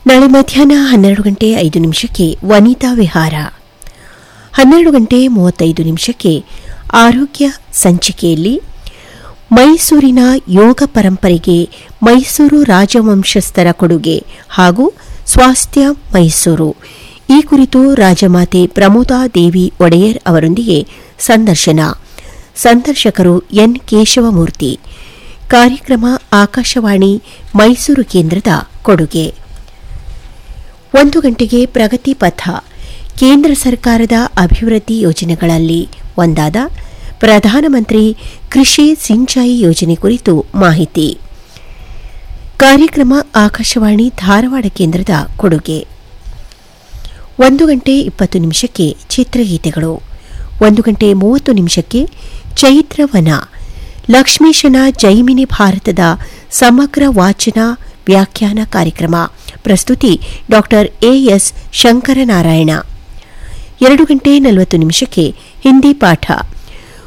ನಾಳೆ ಮಧ್ಯಾಹ್ನ ಹನ್ನೆರಡು ಗಂಟೆ ಐದು ನಿಮಿಷಕ್ಕೆ ವನಿತಾ ವಿಹಾರ ಹನ್ನೆರಡು ಗಂಟೆ ಮೂವತ್ತೈದು ನಿಮಿಷಕ್ಕೆ ಆರೋಗ್ಯ ಸಂಚಿಕೆಯಲ್ಲಿ ಮೈಸೂರಿನ ಯೋಗ ಪರಂಪರೆಗೆ ಮೈಸೂರು ರಾಜವಂಶಸ್ಥರ ಕೊಡುಗೆ ಹಾಗೂ ಸ್ವಾಸ್ಥ್ಯ ಮೈಸೂರು ಈ ಕುರಿತು ರಾಜಮಾತೆ ಪ್ರಮೋದಾ ದೇವಿ ಒಡೆಯರ್ ಅವರೊಂದಿಗೆ ಸಂದರ್ಶನ ಸಂದರ್ಶಕರು ಎನ್ ಕೇಶವಮೂರ್ತಿ ಕಾರ್ಯಕ್ರಮ ಆಕಾಶವಾಣಿ ಮೈಸೂರು ಕೇಂದ್ರದ ಕೊಡುಗೆ ಒಂದು ಗಂಟೆಗೆ ಪ್ರಗತಿ ಪಥ ಕೇಂದ್ರ ಸರ್ಕಾರದ ಅಭಿವೃದ್ಧಿ ಯೋಜನೆಗಳಲ್ಲಿ ಒಂದಾದ ಪ್ರಧಾನಮಂತ್ರಿ ಕೃಷಿ ಸಿಂಚಾಯಿ ಯೋಜನೆ ಕುರಿತು ಮಾಹಿತಿ ಕಾರ್ಯಕ್ರಮ ಆಕಾಶವಾಣಿ ಧಾರವಾಡ ಕೇಂದ್ರದ ಕೊಡುಗೆ ಒಂದು ಗಂಟೆ ಇಪ್ಪತ್ತು ನಿಮಿಷಕ್ಕೆ ಚಿತ್ರಗೀತೆಗಳು ಒಂದು ಗಂಟೆ ಮೂವತ್ತು ನಿಮಿಷಕ್ಕೆ ಚೈತ್ರವನ ಲಕ್ಷ್ಮೀಶನ ಜೈಮಿನಿ ಭಾರತದ ಸಮಗ್ರ ವಾಚನ ವ್ಯಾಖ್ಯಾನ ಕಾರ್ಯಕ್ರಮ ಪ್ರಸ್ತುತಿ ಡಾಕ್ಟರ್ ಎಎಸ್ ಶಂಕರನಾರಾಯಣ ಎರಡು ಗಂಟೆ ನಲವತ್ತು ನಿಮಿಷಕ್ಕೆ ಹಿಂದಿ ಪಾಠ